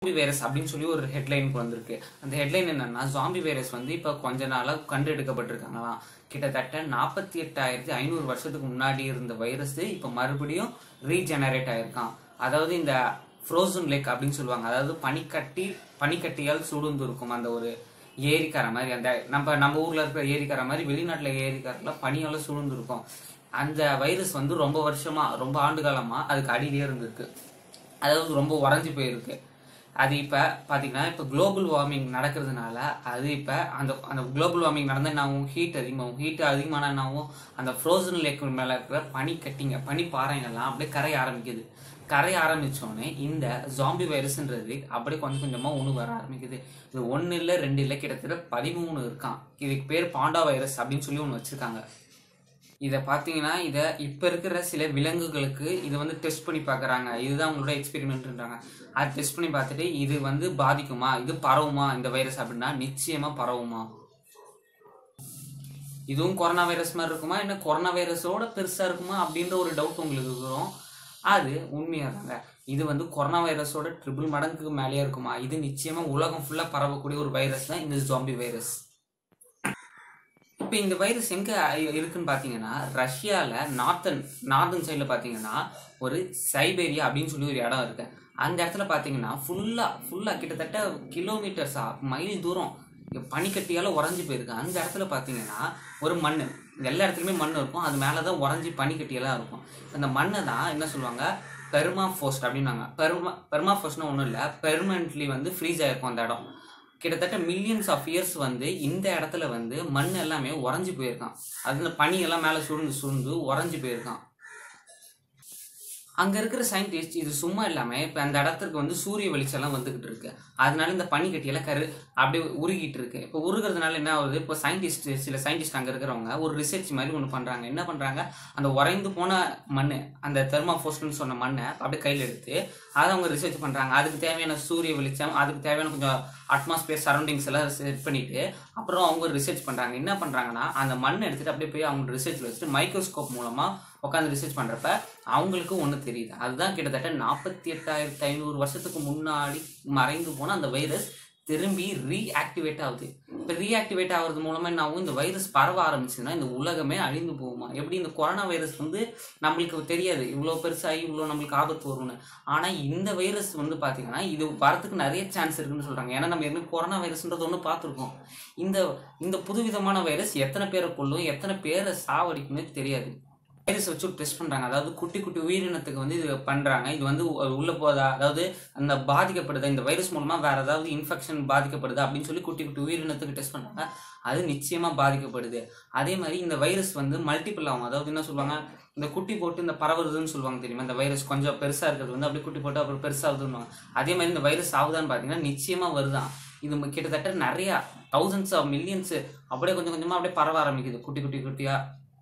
zombie virus அப்படின்னு சொல்லி ஒரு ஹெட்லைனுக்கு வந்திருக்கு அந்த ஹெட்லைன் என்னன்னா ஜாம்பி வைரஸ் வந்து இப்போ கொஞ்ச நாளாக கண்டெடுக்கப்பட்டிருக்காங்களாம் கிட்டத்தட்ட நாற்பத்தி எட்டாயிரத்தி ஐநூறு வருஷத்துக்கு முன்னாடி இருந்த வைரஸ் இப்போ மறுபடியும் ரீஜெனரேட் ஆயிருக்கான் அதாவது இந்த ஃப்ரோசன் லேக் அப்படின்னு சொல்லுவாங்க அதாவது பனிக்கட்டி பனிக்கட்டியால் சூழ்ந்து இருக்கும் அந்த ஒரு ஏரிக்கரை மாதிரி அந்த நம்ம நம்ம ஊர்ல இருக்கிற ஏரிக்கரை மாதிரி வெளிநாட்டுல ஏரிக்கரைல பனியால சூழ்ந்து இருக்கும் அந்த வைரஸ் வந்து ரொம்ப வருஷமா ரொம்ப ஆண்டு காலமா அதுக்கு அடியிலே இருந்திருக்கு அதாவது ரொம்ப உறைஞ்சு போயிருக்கு அது இப்போ பார்த்தீங்கன்னா இப்போ குளோபல் வார்மிங் நடக்கிறதுனால அது இப்போ அந்த அந்த குளோபல் வார்மிங் நடந்தால் என்ன ஆகும் ஹீட் அதிகமாகும் ஹீட் அதிகமான என்ன ஆகும் அந்த ஃப்ரோசன் லேக் மேலே இருக்கிற பனி கட்டிங்க பனி பாறைங்கள்லாம் அப்படியே கரைய ஆரம்பிக்குது கரைய ஆரம்பிச்சோடனே இந்த ஜாம்பி வைரஸ்ன்றது அப்படியே கொஞ்சம் கொஞ்சமாக ஒன்று வர ஆரம்பிக்குது இது ஒன்று இல்லை ரெண்டு இல்லை கிட்டத்தட்ட பதிமூணு இருக்கான் இதுக்கு பேர் பாண்டா வைரஸ் அப்படின்னு சொல்லி ஒன்று வச்சுருக்காங்க இதை பார்த்தீங்கன்னா இதை இப்போ இருக்கிற சில விலங்குகளுக்கு இதை வந்து டெஸ்ட் பண்ணி பார்க்குறாங்க இதுதான் உங்களோட எக்ஸ்பெரிமெண்ட்ன்றாங்க அது டெஸ்ட் பண்ணி பார்த்துட்டு இது வந்து பாதிக்குமா இது பரவுமா இந்த வைரஸ் அப்படின்னா நிச்சயமாக பரவுமா இதுவும் கொரோனா வைரஸ் மாதிரி இருக்குமா என்ன கொரோனா வைரஸோட பெருசாக இருக்குமா அப்படின்ற ஒரு டவுட் உங்களுக்கு இருக்கிறோம் அது உண்மையாக தாங்க இது வந்து கொரோனா வைரஸோட ட்ரிபிள் மடங்குக்கு மேலேயே இருக்குமா இது நிச்சயமாக உலகம் ஃபுல்லாக பரவக்கூடிய ஒரு வைரஸ் தான் இந்த ஜாம்பி வைரஸ் இப்போ இந்த வைரஸ் எங்கே இருக்குன்னு பார்த்தீங்கன்னா ரஷ்யாவில் நார்த்தன் நார்த்தன் சைடில் பார்த்தீங்கன்னா ஒரு சைபேரியா அப்படின்னு சொல்லி ஒரு இடம் இருக்கு அந்த இடத்துல பார்த்தீங்கன்னா ஃபுல்லாக ஃபுல்லாக கிட்டத்தட்ட கிலோமீட்டர்ஸா மைல் தூரம் இங்க பனிக்கட்டியால் உறைஞ்சி போயிருக்கு அந்த இடத்துல பார்த்தீங்கன்னா ஒரு மண் எல்லா இடத்துலையுமே மண் இருக்கும் அது மேலே தான் உறைஞ்சி பனிக்கட்டியெல்லாம் இருக்கும் அந்த மண்ணை தான் என்ன சொல்லுவாங்க பெர்மா ஃபோஸ்ட் அப்படின்னாங்க பெர்மா பெர்மா ஃபோஸ்ட்னா ஒன்றும் இல்லை பெர்மனன்ட்லி வந்து ஃப்ரீஸ் ஆயிருக்கும் அந்த இடம் கிட்டத்தட்ட மில்லியன்ஸ் ஆஃப் இயர்ஸ் வந்து இந்த இடத்துல வந்து மண் எல்லாமே உறைஞ்சி போயிருக்கான் அதுல பனி எல்லாம் மேலே சுருண்டு சுருண்டு உறைஞ்சி போயிருக்கான் அங்க இருக்கிற சயின்டிஸ்ட் இது சும்மா இல்லாம இப்ப அந்த இடத்துக்கு வந்து சூரிய வெளிச்சம் எல்லாம் வந்துகிட்டு இருக்கு அதனால இந்த பனிக்கட்டியெல்லாம் கரு அப்படியே உருகிட்டு இருக்கு இப்போ உருகிறதுனால என்ன ஆகுது இப்போ சயின்டிஸ்ட் சில சயின்டிஸ்ட் அங்க இருக்கிறவங்க ஒரு ரிசர்ச் மாதிரி ஒன்று பண்றாங்க என்ன பண்றாங்க அந்த உறைந்து போன மண் அந்த தெர்மாஃபோஸ்ட்னு சொன்ன மண்ணை அப்படியே கையில் எடுத்து அதை அவங்க ரிசர்ச் பண்றாங்க அதுக்கு தேவையான சூரிய வெளிச்சம் அதுக்கு தேவையான கொஞ்சம் அட்மாஸ்பியர் சரௌண்டிங்ஸ் எல்லாம் செட் பண்ணிட்டு அப்புறம் அவங்க ரிசர்ச் பண்றாங்க என்ன பண்றாங்கன்னா அந்த மண்ணை எடுத்துட்டு அப்படியே போய் அவங்க ரிசர்ச்ல வச்சுட்டு மைக்ரோஸ்கோப் மூலமா உட்காந்து ரிசர்ச் பண்றப்ப அவங்களுக்கு ஒன்று தெரியுது அதுதான் கிட்டத்தட்ட நாற்பத்தி எட்டாயிரத்தி ஐநூறு வருஷத்துக்கு முன்னாடி மறைந்து போன அந்த வைரஸ் திரும்பி ரீஆக்டிவேட் ஆகுது இப்போ ரீஆக்டிவேட் ஆகிறது மூலமா என்ன ஆகும் இந்த வைரஸ் பரவ ஆரம்பிச்சதுன்னா இந்த உலகமே அழிந்து போகுமா எப்படி இந்த கொரோனா வைரஸ் வந்து நம்மளுக்கு தெரியாது இவ்வளோ பெருசாகி இவ்வளோ நம்மளுக்கு ஆபத்து வரும்னு ஆனால் இந்த வைரஸ் வந்து பார்த்தீங்கன்னா இது வரதுக்கு நிறைய சான்ஸ் இருக்குன்னு சொல்கிறாங்க ஏன்னா நம்ம ஏற்கனவே கொரோனா வைரஸ்ன்றது ஒன்று பார்த்துருக்கோம் இந்த இந்த புதுவிதமான வைரஸ் எத்தனை பேரை கொல்லும் எத்தனை பேரை சாவடிக்கும்னு தெரியாது வைரஸ் வச்சு டெஸ்ட் பண்றாங்க அதாவது குட்டி குட்டி உயிரினத்துக்கு வந்து இது பண்றாங்க இது வந்து உ- உள்ள போதா அதாவது அந்த பாதிக்கப்படுதா இந்த வைரஸ் மூலமா வேற ஏதாவது இன்ஃபெக்ஷன் பாதிக்கப்படுதா அப்படின்னு சொல்லி குட்டி குட்டி உயிரினத்துக்கு டெஸ்ட் பண்றாங்க அது நிச்சயமா பாதிக்கப்படுது அதே மாதிரி இந்த வைரஸ் வந்து மல்டிபிள் ஆகும் அதாவது என்ன சொல்லுவாங்க இந்த குட்டி போட்டு இந்த பரவுறதுன்னு சொல்லுவாங்க தெரியுமா இந்த வைரஸ் கொஞ்சம் பெருசா இருக்கிறது வந்து அப்படியே குட்டி போட்டு அப்புறம் பெருசாகுதுன்னு அதே மாதிரி இந்த வைரஸ் ஆகுதான்னு பாத்தீங்கன்னா நிச்சயமா வருதான் இது ம- கிட்டத்தட்ட நிறைய தௌசண்ட்ஸ் ஆஃப் மில்லியன்ஸ் அப்படியே கொஞ்சம் கொஞ்சமா அப்படியே பரவ ஆரம்பிக்குது குட்டி குட்டி குட்டியா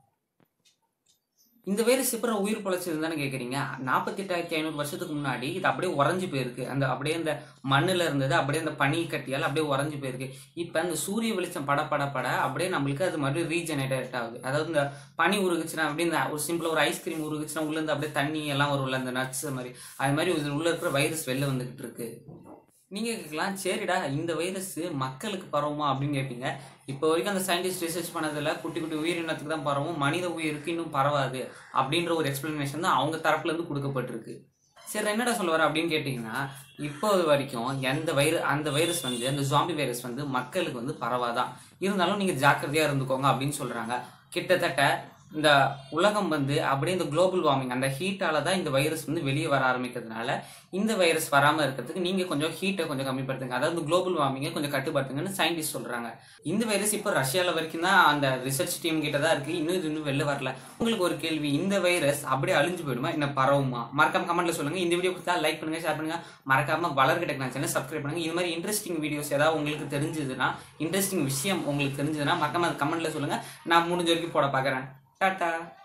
இந்த வைரஸ் எப்பறம் உயிர் பொழைச்சதுன்னு கேட்குறீங்க நாற்பத்தி எட்டாயிரத்தி ஐநூறு வருஷத்துக்கு முன்னாடி இது அப்படியே உறைஞ்சு போயிருக்கு அந்த அப்படியே அந்த மண்ணில் இருந்தது அப்படியே அந்த பனி கட்டியால் அப்படியே உறைஞ்சு போயிருக்கு இப்போ அந்த சூரிய வெளிச்சம் பட பட பட அப்படியே நம்மளுக்கு அது மறுபடியும் ரீஜெனரேட் ஆகுது அதாவது இந்த பனி உருகுச்சுன்னா அப்படியே இந்த ஒரு சிம்பிளாக ஒரு ஐஸ்கிரீம் உருகுச்சுன்னா உள்ளேருந்து அப்படியே தண்ணி எல்லாம் வரும்ல அந்த நட்ஸ் மாதிரி அது மாதிரி இதில் உள்ள இருக்கிற வைரஸ் வெளில வந்துகிட்டு இருக்கு நீங்க கேட்கலாம் சரிடா இந்த வைரஸ் மக்களுக்கு பரவுமா அப்படின்னு கேட்பீங்க இப்போ வரைக்கும் அந்த சயின்டிஸ்ட் ரிசர்ச் பண்ணதுல குட்டி குட்டி உயிரினத்துக்கு தான் பரவும் மனித உயிருக்கு இன்னும் பரவாது அப்படின்ற ஒரு எக்ஸ்பிளனேஷன் தான் அவங்க தரப்புல இருந்து கொடுக்கப்பட்டிருக்கு சரி என்னடா சொல்ல வர அப்படின்னு கேட்டிங்கன்னா இப்போ வரைக்கும் எந்த வைர அந்த வைரஸ் வந்து அந்த ஜாம்பி வைரஸ் வந்து மக்களுக்கு வந்து பரவாதான் இருந்தாலும் நீங்க ஜாக்கிரதையா இருந்துக்கோங்க அப்படின்னு சொல்றாங்க கிட்டத்தட்ட இந்த உலகம் வந்து அப்படியே இந்த குளோபல் வார்மிங் அந்த ஹீட்டால தான் இந்த வைரஸ் வந்து வெளியே வர ஆரம்பிக்கிறதுனால இந்த வைரஸ் வராம இருக்கிறதுக்கு நீங்க கொஞ்சம் ஹீட்டை கொஞ்சம் கம்மிப்படுத்துங்க அதாவது குளோபல் வார்மிங்கை கொஞ்சம் கட்டுப்படுத்துங்கன்னு சயின்டிஸ்ட் சொல்றாங்க இந்த வைரஸ் இப்போ ரஷ்யால வரைக்கும் தான் அந்த ரிசர்ச் டீம் கிட்ட தான் இருக்கு இன்னும் இது இன்னும் வெளில வரல உங்களுக்கு ஒரு கேள்வி இந்த வைரஸ் அப்படியே அழிஞ்சு போயிடுமா என்ன பரவுமா மறக்காம கமெண்ட்ல சொல்லுங்க இந்த வீடியோ கொடுத்தா லைக் பண்ணுங்க ஷேர் பண்ணுங்க மறக்காம வளர்கிட்ட டெக் சேனல் சப்ஸ்கிரைப் பண்ணுங்க இது மாதிரி இன்ட்ரெஸ்டிங் வீடியோஸ் ஏதாவது உங்களுக்கு தெரிஞ்சதுன்னா இன்ட்ரெஸ்டிங் விஷயம் உங்களுக்கு தெரிஞ்சதுன்னா மறக்காம அது கமெண்ட்ல சொல்லுங்க நான் முடிஞ்ச வரைக்கும் போட பாக்குறேன் டாட்டா